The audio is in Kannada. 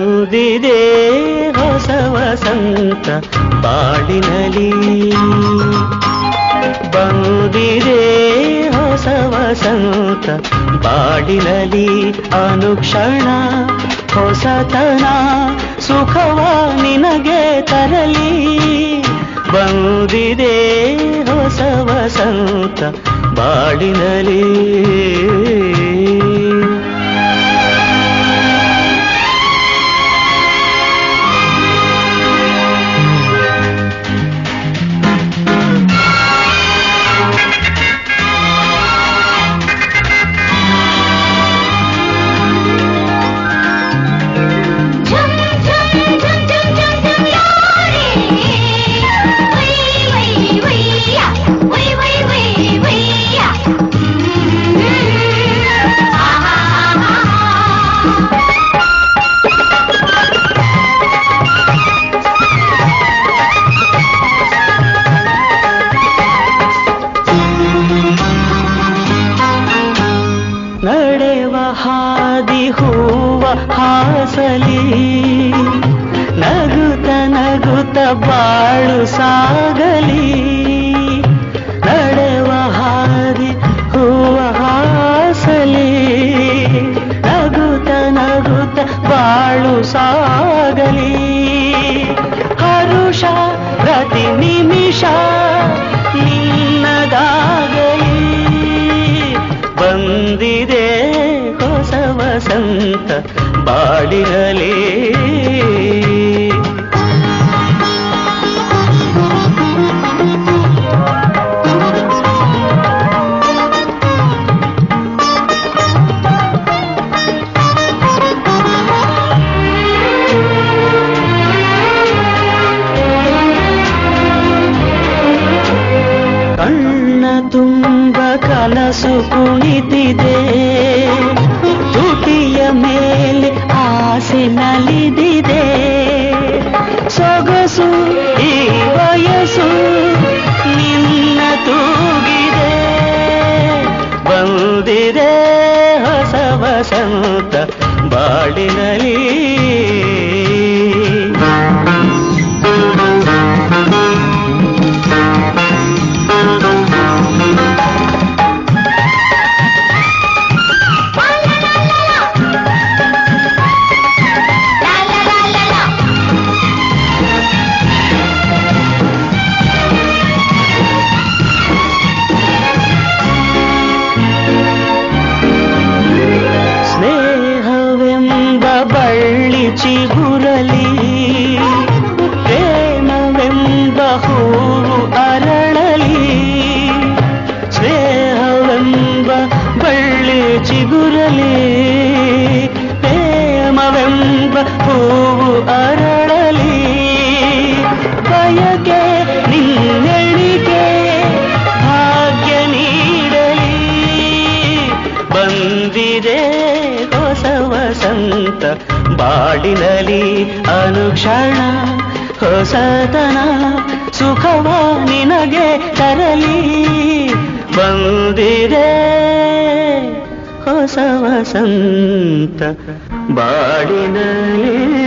ಬಂದಿದೆ ಹೊಸ ವಸಂತ ಬಾಳಿನಲಿ ಬಂದಿದೆ ಹೊಸ ವಸಂತ ಬಾಳಿನಲಿ ಅನುಕ್ಷಣ ಹೊಸತನ ಸುಖವ ನಿನಗೆ ತರಲಿ ಬಂದಿದೆ ಹೊಸ ವಸಂತ ಬಾಳಿನಲಿ झुम झुम झुम झुम झुम झुम यारे वई वई वईया वई वई वई वईया आहा ನಡೆವ ಹಾದಿ ಹೂವ ಹಾಸಲಿ ನಗುತ್ತ ನಗುತ್ತ ಬಾಳು ಸಾಗಲಿ ನಡೆವ ಹಾದಿ ಹೂವ ಹಾಸಲಿ ನಗುತ್ತ ನಗುತ್ತ ಬಾಳು ಸಾಗಲಿ ಹರುಷ ಪ್ರತಿ ನಿಮಿಷ ನಿನ್ನದಾಗಲಿ ಬಂದಿದೆ ಹೊಸ ವಸಂತ ಬಾಳಿರಲಿ ಕಣ್ಣ ತುಂಬ ಕನಸು ಕುಣಿತಿದೆ ತುಟಿಯ ಮೇಲೆ ಆಸೆ ನಲಿದಿದೆ ಸೊಗಸು ಈ ವಯಸ್ಸು ನಿನ್ನ ತೂಗಿದೆ ಬಂದಿದೆ ಹೊಸ ವಸಂತ ಬಾಳಿನಲಿ La la la la la. ಸ್ನೇಹವೆಂಬ ಬಳ್ಳಿ ಚಿಗುರಲಿ ಪ್ರೇಮವೆಂಬ ಹೂವು ಅರಳಲಿ ಸ್ನೇಹವೆಂಬ ಬಳ್ಳಿ ಚಿಗುರಲಿ ಪ್ರೇಮವೆಂಬ ಹೂವು ಅರಳಲಿ ಬಯಕೆ ನಿನ್ನೆಳಿಗೆ ಭಾಗ್ಯ ನೀಡಲಿ ಬಂದಿದೆ ಹೊಸ ವಸಂತ ಬಾಡಿನಲಿ ಅನುಕ್ಷಣ ಹೊಸತನ ಸುಖವ ನಿನಗೆ ತರಲಿ ಬಂದಿದೆ ಹೊಸ ವಸಂತ ಬಾಡಿನಲಿ